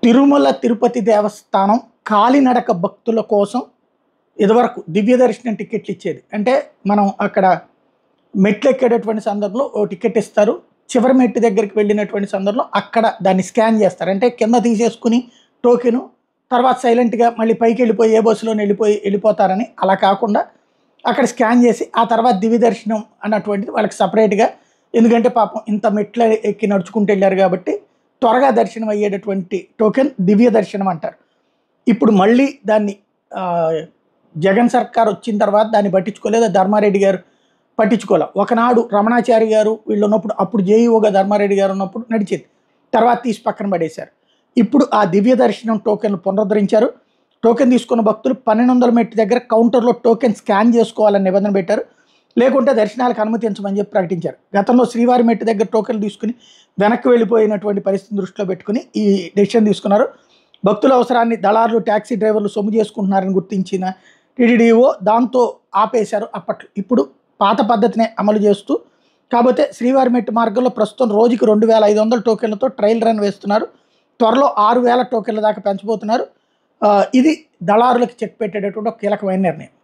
తిరుమల తిరుపతి దేవస్థానం కాలినడక భక్తుల కోసం ఇదివరకు దివ్య దర్శనం టికెట్లు ఇచ్చేది అంటే మనం అక్కడ మెట్లు ఎక్కేటటువంటి సందర్భంలో ఓ టికెట్ ఇస్తారు చివరి మెట్టు దగ్గరికి వెళ్ళినటువంటి సందర్భంలో అక్కడ దాన్ని స్కాన్ చేస్తారు అంటే కింద తీసేసుకుని టోకెను తర్వాత సైలెంట్గా మళ్ళీ పైకి వెళ్ళిపోయి ఏ బస్సులో వెళ్ళిపోయి వెళ్ళిపోతారని అలా కాకుండా అక్కడ స్కాన్ చేసి ఆ తర్వాత దివ్య దర్శనం అన్నటువంటిది వాళ్ళకి సపరేట్గా ఎందుకంటే పాపం ఇంత మెట్ల ఎక్కి నడుచుకుంటూ వెళ్ళారు కాబట్టి త్వరగా దర్శనం అయ్యేటటువంటి టోకెన్ దివ్య దర్శనం అంటారు ఇప్పుడు మళ్ళీ దాన్ని ఆ, జగన్ సర్కార్ వచ్చిన తర్వాత దాన్ని పట్టించుకోలేదు ధర్మారెడ్డి గారు పట్టించుకోలే ఒకనాడు రమణాచారి గారు వీళ్ళు ఉన్నప్పుడు అప్పుడు జేఈఓగా ధర్మారెడ్డి గారు ఉన్నప్పుడు నడిచేది తర్వాత తీసి పక్కన పడేశారు ఇప్పుడు ఆ దివ్య దర్శనం టోకెన్లు పునరుద్ధరించారు టోకెన్ తీసుకున్న భక్తులు పన్నెండు వందల మెట్టు దగ్గర కౌంటర్లో టోకెన్ స్కాన్ చేసుకోవాలని నిబంధన పెట్టారు లేకుంటే దర్శనాలకు అనుమతించమని చెప్పి ప్రకటించారు గతంలో శ్రీవారి మెట్టు దగ్గర టోకెన్లు తీసుకుని వెనక్కి వెళ్ళిపోయినటువంటి పరిస్థితిని దృష్టిలో పెట్టుకుని ఈ డెసిషన్ తీసుకున్నారు భక్తుల అవసరాన్ని దళారులు ట్యాక్సీ డ్రైవర్లు సొమ్ము చేసుకుంటున్నారని గుర్తించిన టీడీడీఓ దాంతో ఆపేశారు అప్పట్లో ఇప్పుడు పాత పద్ధతినే అమలు చేస్తూ కాకపోతే శ్రీవారి మెట్టు మార్గంలో ప్రస్తుతం రోజుకి రెండు వేల ఐదు వందల టోకెన్లతో ట్రయల్ రన్ వేస్తున్నారు త్వరలో ఆరు వేల టోకెన్ల దాకా పెంచబోతున్నారు ఆ, ఇది దళారులకు చెక్ పెట్టేటటువంటి ఒక కీలకమైన నిర్ణయం